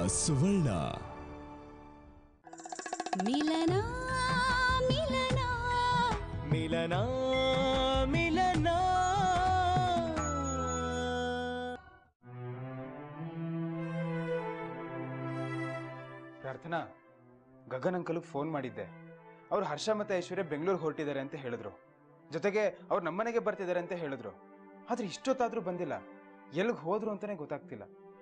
ಸುವರ್ಣ ಮಿಲನ ಮಿಲನ ಮಿಲನ ಮಿಲನ ಪ್ರಾರ್ಥನಾ ಗಗನ್ ಅಂಕಲ್ಗೆ ಫೋನ್ ಮಾಡಿದ್ದೆ ಅವ್ರು ಹರ್ಷ ಮತ್ತೆ ಐಶ್ವರ್ಯ ಬೆಂಗಳೂರು ಹೊರಟಿದ್ದಾರೆ ಅಂತ ಹೇಳಿದ್ರು ಜೊತೆಗೆ ಅವ್ರು ನಮ್ಮನೆಗೆ ಬರ್ತಿದ್ದಾರೆ ಅಂತ ಹೇಳಿದ್ರು ಆದ್ರೆ ಇಷ್ಟೊತ್ತಾದ್ರೂ ಬಂದಿಲ್ಲ ಎಲ್ಲಿಗೆ ಹೋದ್ರು ಅಂತಾನೆ ಗೊತ್ತಾಗ್ತಿಲ್ಲ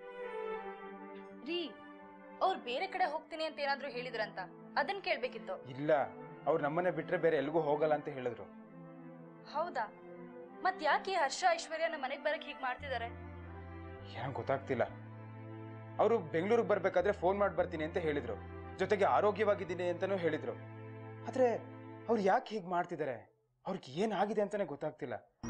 ರೀ ಅವ್ರು ಬೇರೆ ಕಡೆ ಹೋಗ್ತೀನಿ ಅಂತ ಏನಾದ್ರೂ ಹೇಳಿದ್ರಂತ ಅದನ್ನ ಕೇಳ್ಬೇಕಿತ್ತು ಇಲ್ಲ ಅವ್ರು ನಮ್ಮನೆ ಬಿಟ್ರೆ ಬೇರೆ ಎಲ್ಗೂ ಹೋಗಲ್ಲ ಅಂತ ಹೇಳಿದ್ರು ಹೌದಾ ಮತ್ ಯಾಕೆ ಈ ಹರ್ಷ ಐಶ್ವರ್ಯ ನಮ್ಮ ಮನೆಗ್ ಬರಕ್ ಹೀಗ್ ಮಾಡ್ತಿದ್ದಾರೆ ಏನೋ ಗೊತ್ತಾಗ್ತಿಲ್ಲ ಅವರು ಬೆಂಗಳೂರಿಗೆ ಬರ್ಬೇಕಾದ್ರೆ ಫೋನ್ ಮಾಡಿ ಬರ್ತೀನಿ ಅಂತ ಹೇಳಿದ್ರು ಜೊತೆಗೆ ಆರೋಗ್ಯವಾಗಿದ್ದೀನಿ ಅಂತಾನೂ ಹೇಳಿದ್ರು ಆದ್ರೆ ಅವ್ರು ಯಾಕೆ ಹೀಗೆ ಮಾಡ್ತಿದ್ದಾರೆ ಅವ್ರಿಗೆ ಏನಾಗಿದೆ ಅಂತಾನೆ ಗೊತ್ತಾಗ್ತಿಲ್ಲ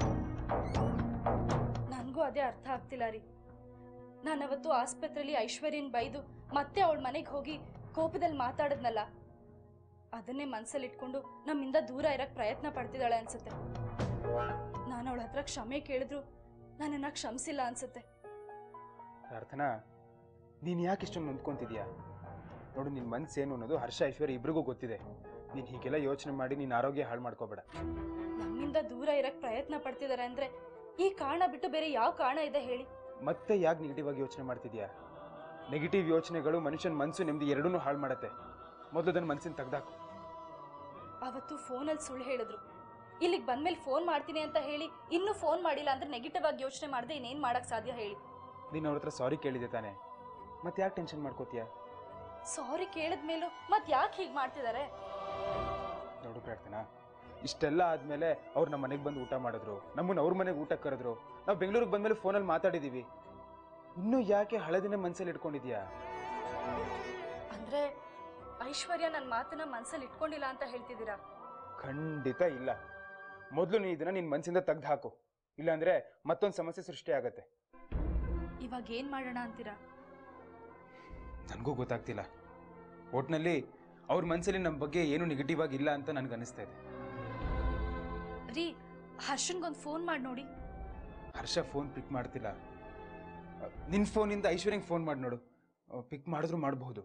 ನನ್ಗೂ ಅದೇ ಅರ್ಥ ಆಗ್ತಿಲ್ಲ ರೀ ನಾನು ಅವತ್ತು ಆಸ್ಪತ್ರೆಯಲ್ಲಿ ಐಶ್ವರ್ಯನ್ ಬೈದು ಮತ್ತೆ ಅವಳ ಮನೆಗೆ ಹೋಗಿ ಕೋಪದಲ್ಲಿ ಮಾತಾಡದ್ನಲ್ಲ ಅದನ್ನೇ ಮನ್ಸಲ್ಲಿ ಇಟ್ಕೊಂಡು ನಮ್ಮಿಂದ ದೂರ ಇರಕ್ ಪ್ರಯತ್ನ ಪಡ್ತಿದ್ದಾಳೆ ಅನ್ಸುತ್ತೆ ನಾನು ಅವಳ ಹತ್ರ ಕ್ಷಮೆ ಕೇಳಿದ್ರು ನನ್ನನ್ನ ಕ್ಷಮಿಸಿಲ್ಲ ಅನ್ಸುತ್ತೆ ಪ್ರಾರ್ಥನಾ ನೀನ್ ಯಾಕೆ ಇಷ್ಟೊಂದು ನೊಂದ್ಕೊಂತಿದ್ಯಾ ನೋಡು ನಿನ್ ಮನ್ಸೇನು ಅನ್ನೋದು ಹರ್ಷ ಐಶ್ವರ್ಯ ಇಬ್ರಿಗೂ ಗೊತ್ತಿದೆ ನೀನ್ ಹೀಗೆಲ್ಲ ಯೋಚನೆ ಮಾಡಿ ನಿನ್ ಆರೋಗ್ಯ ಹಾಳು ಮಾಡ್ಕೋಬೇಡ ನಮ್ಮಿಂದ ದೂರ ಇರಕ್ ಪ್ರಯತ್ನ ಪಡ್ತಿದ್ದಾರೆ ಅಂದ್ರೆ ಈ ಕಾರಣ ಬಿಟ್ಟು ಬೇರೆ ಯಾವ ಕಾರಣ ಇದೆ ಹೇಳಿ ಮತ್ತೆ ಯಾಕೆ ನೆಗೆಟಿವ್ ಆಗಿ ಯೋಚನೆ ಮಾಡ್ತಿದ್ಯಾ ನೆಗೆಟಿವ್ ಯೋಚನೆಗಳು ಮನುಷ್ಯನ ಮನ್ಸು ನೆಮ್ಮದಿ ಎರಡನ್ನೂ ಹಾಳು ಮಾಡತ್ತೆ ಮೊದಲು ಅದನ್ನ ಮನ್ಸಿನ ತೆಗ್ದಾಕು ಅವತ್ತು ಫೋನಲ್ಲಿ ಸುಳ್ಳು ಹೇಳಿದ್ರು ಇಲ್ಲಿಗೆ ಬಂದ್ಮೇಲೆ ಫೋನ್ ಮಾಡ್ತೀನಿ ಅಂತ ಹೇಳಿ ಇನ್ನೂ ಫೋನ್ ಮಾಡಿಲ್ಲ ಅಂದ್ರೆ ನೆಗೆಟಿವ್ ಆಗಿ ಯೋಚನೆ ಮಾಡದೆ ಇನ್ನೇನ್ ಮಾಡಕ್ ಸಾಧ್ಯ ಹೇಳಿ ನೀನ್ ಅವ್ರ ಹತ್ರ ಸಾರಿ ಕೇಳಿದೆ ತಾನೆ ಮತ್ತೆ ಯಾಕೆ ಟೆನ್ಷನ್ ಮಾಡ್ಕೋತೀಯಾ ಸಾರಿ ಕೇಳಿದ್ಮೇಲೂ ಮತ್ ಯಾಕೆ ಹೀಗ್ ಮಾಡ್ತಿದ್ದಾರೆ ನೋಡು ಪ್ರಾರ್ಥನಾ ಇಷ್ಟೆಲ್ಲ ಆದ್ಮೇಲೆ ಅವ್ರು ನಮ್ಮ ಮನೆಗೆ ಬಂದು ಊಟ ಮಾಡಿದ್ರು ನಮ್ಮನ್ನ ಅವ್ರ ಮನೆಗೆ ಊಟ ಕರೆದ್ರು ನಾವು ಬೆಂಗಳೂರಿಗೆ ಬಂದ್ಮೇಲೆ ಫೋನಲ್ಲಿ ಮಾತಾಡಿದೀವಿ ಇನ್ನೂ ಯಾಕೆ ಹಳೆದಿನ ಮನ್ಸಲ್ಲಿ ಇಟ್ಕೊಂಡಿದ್ಯಾ ಅಂದ್ರೆ ಐಶ್ವರ್ಯ ನನ್ನ ಮಾತನ್ನ ಮನ್ಸಲ್ಲಿ ಇಟ್ಕೊಂಡಿಲ್ಲ ಅಂತ ಹೇಳ್ತಿದ್ದೀರಾ ಖಂಡಿತ ಇಲ್ಲ ಮೊದಲು ನೀ ಇದನ್ನ ನಿನ್ ಮನ್ಸಿಂದ ತೆಗ್ದು ಹಾಕು ಇಲ್ಲಾಂದ್ರೆ ಮತ್ತೊಂದು ಸಮಸ್ಯೆ ಸೃಷ್ಟಿ ಆಗತ್ತೆ ಇವಾಗ ಏನ್ ಮಾಡೋಣ ಅಂತೀರಾ ನನಗೂ ಗೊತ್ತಾಗ್ತಿಲ್ಲ ಒಟ್ನಲ್ಲಿ ಅವ್ರ ಮನ್ಸಲ್ಲಿ ನಮ್ಮ ಬಗ್ಗೆ ಏನು ನೆಗೆಟಿವ್ ಆಗಿಲ್ಲ ಅಂತ ನನ್ಗೆ ಅನಿಸ್ತಾ ಇದೆ ರೀ ಹರ್ಷನ್ಗೊಂದು ಫೋನ್ ಮಾಡಿ ನೋಡಿ ಹರ್ಷ ಫೋನ್ ಪಿಕ್ ಮಾಡ್ತಿಲ್ಲ ನಿನ್ನ ಫೋನಿಂದ ಐಶ್ವರ್ಯಂಗೆ ಫೋನ್ ಮಾಡಿ ನೋಡು ಪಿಕ್ ಮಾಡಿದ್ರು ಮಾಡಬಹುದು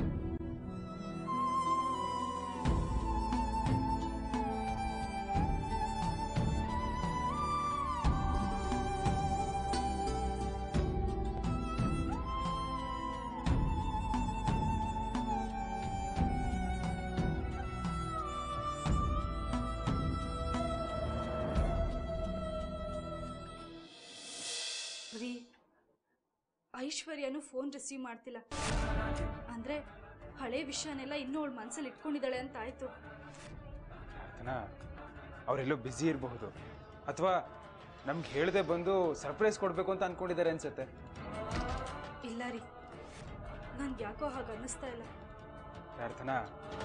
ರೀ ಐಶ್ವರ್ಯನು ಫೋನ್ ರಿಸೀವ್ ಮಾಡ್ತಿಲ್ಲ ಅಂದ್ರೆ ಹಳೆ ವಿಷಯನೆಲ್ಲ ಇನ್ನೂ ಅವಳ ಮನ್ಸಲ್ಲಿ ಇಟ್ಕೊಂಡಿದ್ದಾಳೆ ಅಂತ ಆಯ್ತು ಪ್ರಾರ್ಥನಾ ಅವರೆಲ್ಲೋ ಬ್ಯುಸಿ ಇರಬಹುದು ಅಥವಾ ನಮ್ಗೆ ಹೇಳದೆ ಬಂದು ಸರ್ಪ್ರೈಸ್ ಕೊಡಬೇಕು ಅಂತ ಅನ್ಕೊಂಡಿದ್ದಾರೆ ಅನ್ಸುತ್ತೆ ಇಲ್ಲ ರೀ ನನ್ಗೆ ಯಾಕೋ ಹಾಗೆ ಅನ್ನಿಸ್ತಾ ಇಲ್ಲ ಪ್ರಾರ್ಥನಾ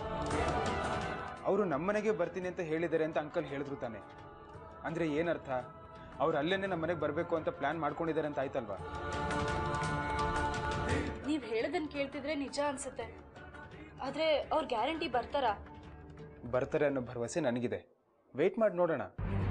ಅವರು ನಮ್ಮನೆಗೆ ಬರ್ತೀನಿ ಅಂತ ಹೇಳಿದ್ದಾರೆ ಅಂತ ಅಂಕಲ್ ಹೇಳಿದ್ರು ತಾನೆ ಅಂದ್ರೆ ಏನರ್ಥ ಅವ್ರು ಅಲ್ಲೇನೆ ನಮ್ಮ ಮನೆಗೆ ಬರಬೇಕು ಅಂತ ಪ್ಲಾನ್ ಮಾಡ್ಕೊಂಡಿದ್ದಾರೆ ಅಂತ ಆಯ್ತಲ್ವಾ ನೀವ್ ಹೇಳದನ್ ಕೇಳ್ತಿದ್ರೆ ನಿಜ ಅನ್ಸುತ್ತೆ ಆದ್ರೆ ಅವ್ರ ಗ್ಯಾರಂಟಿ ಬರ್ತಾರಾ ಬರ್ತಾರೆ ಅನ್ನೋ ಭರವಸೆ ನನಗಿದೆ ವೆಯ್ಟ್ ಮಾಡಿ ನೋಡೋಣ